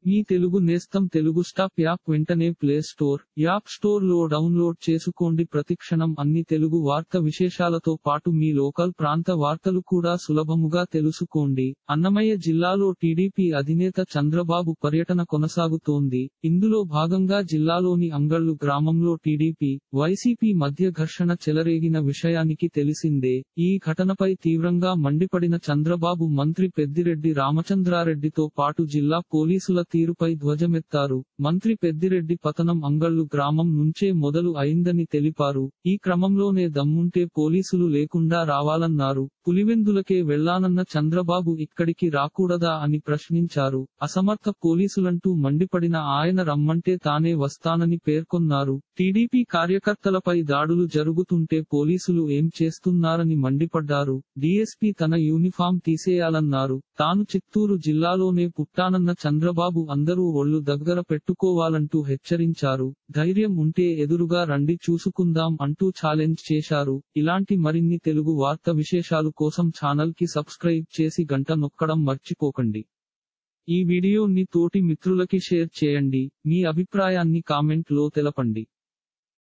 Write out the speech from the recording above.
మీ తెలుగు నేస్తం Telugu stop app వెంటనే play store app store లో డౌన్లోడ్ చేసుకోండి ప్రతిక్షణం అన్ని తెలుగు వార్త విశేషాలతో పాటు మీ లోకల్ ప్రాంత వార్తలు కూడా సులభముగా తెలుసుకోండి అన్నమయ్య జిల్లాలో టీడీపీ అధినేత చంద్రబాబు పర్యటన కొనసాగుతోంది ఇందులో భాగంగా జిల్లాలోని అంగళ్లు గ్రామంలో టీడీపీ వైసీపీ మధ్య ఘర్షణ చెలరేగిన విషయానికి తెలిసిందే ఈ ఘటనపై తీవ్రంగా మండిపడిన చంద్రబాబు మంత్రి పెద్దిరెడ్డి రామచంద్రారెడ్డితో పాటు జిల్లా పోలీసుల తీరుపై ధ్వజమెత్తారు మంత్రి పెద్దిరెడ్డి పతనం అంగళ్లు గ్రామం నుంచే మొదలు అయిందని తెలిపారు ఈ క్రమంలోనే దమ్ముంటే పోలీసులు లేకుండా రావాలన్నారు పులివెందులకే వెళ్లానన్న చంద్రబాబు ఇక్కడికి రాకూడదా అని ప్రశ్నించారు అసమర్థ పోలీసులంటూ మండిపడిన ఆయన రమ్మంటే తానే వస్తానని పేర్కొన్నారు టీడీపీ కార్యకర్తలపై దాడులు జరుగుతుంటే పోలీసులు ఏం చేస్తున్నారని మండిపడ్డారు డీఎస్పీ తన యూనిఫామ్ తీసేయాలన్నారు తాను చిత్తూరు జిల్లాలోనే పుట్టానన్న చంద్రబాబు అందరూ ఒళ్ళు దగ్గర పెట్టుకోవాలంటూ హెచ్చరించారు ధైర్యం ఉంటే ఎదురుగా రండి చూసుకుందాం అంటూ ఛాలెంజ్ చేశారు ఇలాంటి మరిన్ని తెలుగు వార్త విశేషాలు కోసం ఛానల్ కి సబ్స్క్రైబ్ చేసి గంట నొక్కడం మర్చిపోకండి ఈ వీడియోని తోటి మిత్రులకి షేర్ చేయండి మీ అభిప్రాయాన్ని కామెంట్ లో తెలపండి